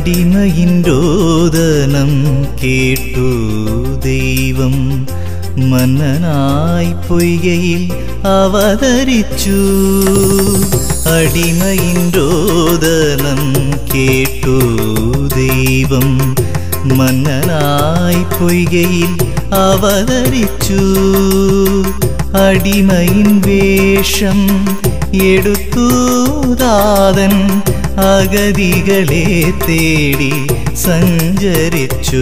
അടിമയിൻ രോദനം കേട്ടു ദൈവം മന്നനായി പൊയ്കയിൽ അവതരിച്ചു അടിമയിൻ രോദനം കേട്ടു ദൈവം മന്നനായി പൊയ്കയിൽ അവതരിച്ചു അടിമയിൻ വേഷം എടുത്തു ദാതൻ അഗതികളെ തേടി സഞ്ചരിച്ചു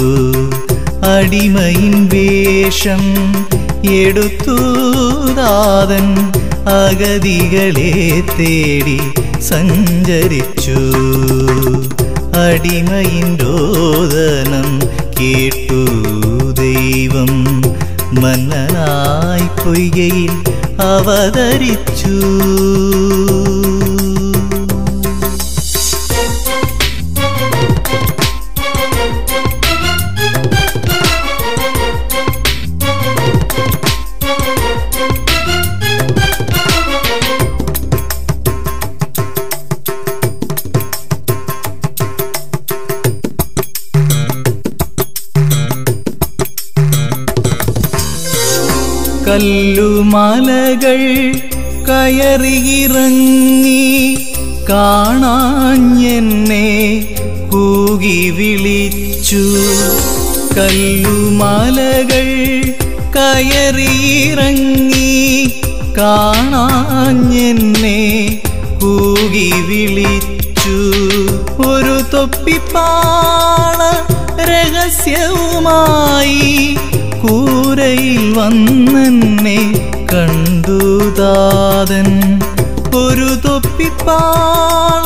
അടിമയിൻ വേഷം എടുത്തു ദാതൻ അഗതികളെ തേടി സഞ്ചരിച്ചു അടിമയിൻ രോദനം കേട്ടു ദൈവം മന്നനായി പൊയ്കയിൽ അവതരിച്ചു കല്ലുമലകൾ കയറിയിറങ്ങി കാണാഞ്ഞെന്നെ കൂകി വിളിച്ചു കല്ലുമലകൾ കയറിയിറങ്ങി കാണാഞ്ഞെന്നെ കൂകി വിളിച്ചു ഒരു തൊപ്പിപ്പാള രഹസ്യവുമായി കൂരയിൽ വന്നെന്നെ കണ്ടുദാതൻ ഒരു തൊപ്പിപ്പാള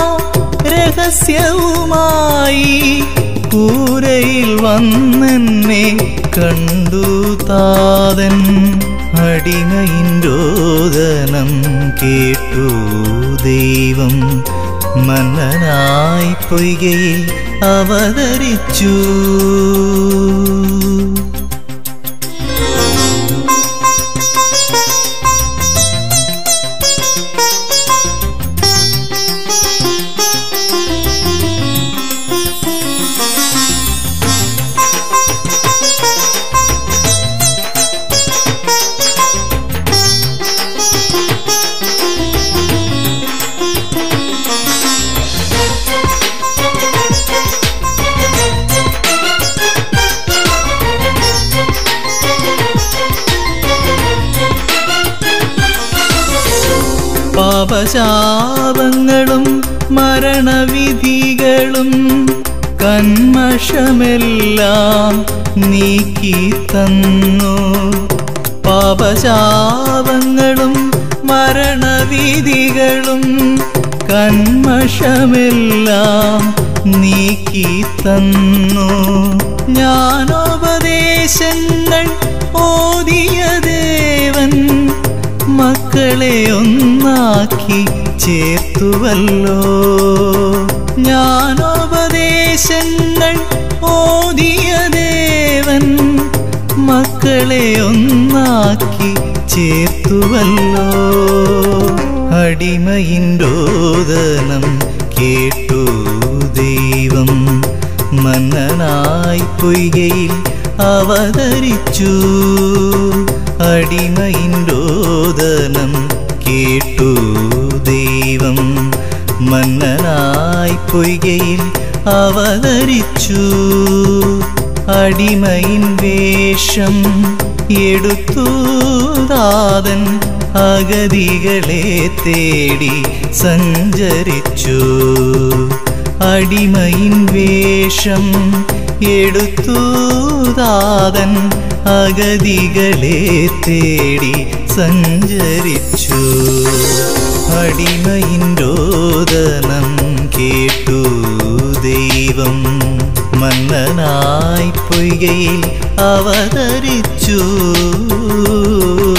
രഹസ്യവുമായി കൂരയിൽ വന്നെന്നെ കണ്ടുതാതൻ അടിമയിൻ രോദനം കേട്ടു ദൈവം മന്നനായി പൊയ്കയിൽ അവതരിച്ചു പാപശാപങ്ങളും മരണവിധികളും കന്മഷമെല്ലാം നീക്കി തന്നു പാപശാപങ്ങളും മരണവിധികളും കന്മഷമെല്ലാം നീക്കി തന്നു ജ്ഞാനോപദേശങ്ങൾ ഓതിയ ദേവൻ മക്കളെ ഒന്നാക്കി ചേർത്തുവല്ലോ ജ്ഞാനോപദേശങ്ങൾ ഓതിയ ദേവൻ മക്കളെ ഒന്നാക്കി ചേർത്തുവല്ലോ അടിമയിൻ രോദനം കേട്ടു ദൈവം മന്നനായി പൊയ്കയിൽ അവതരിച്ചു അടിമയിൻ രോദനം കേട്ടു ദൈവം മന്നനായി പൊയ്കയിൽ അവതരിച്ചു അടിമയിൻ വേഷം എടുത്തു ദാതൻ അഗതികളെ തേടി സഞ്ചരിച്ചു അടിമയിൻ വേഷം എടുത്തു ദാതൻ അഗതികളെ തേടി സഞ്ചരിച്ചു അടിമയിൻ രോദനം കേട്ടു ദൈവം മന്നനായി പൊയ്കയിൽ അവതരിച്ചു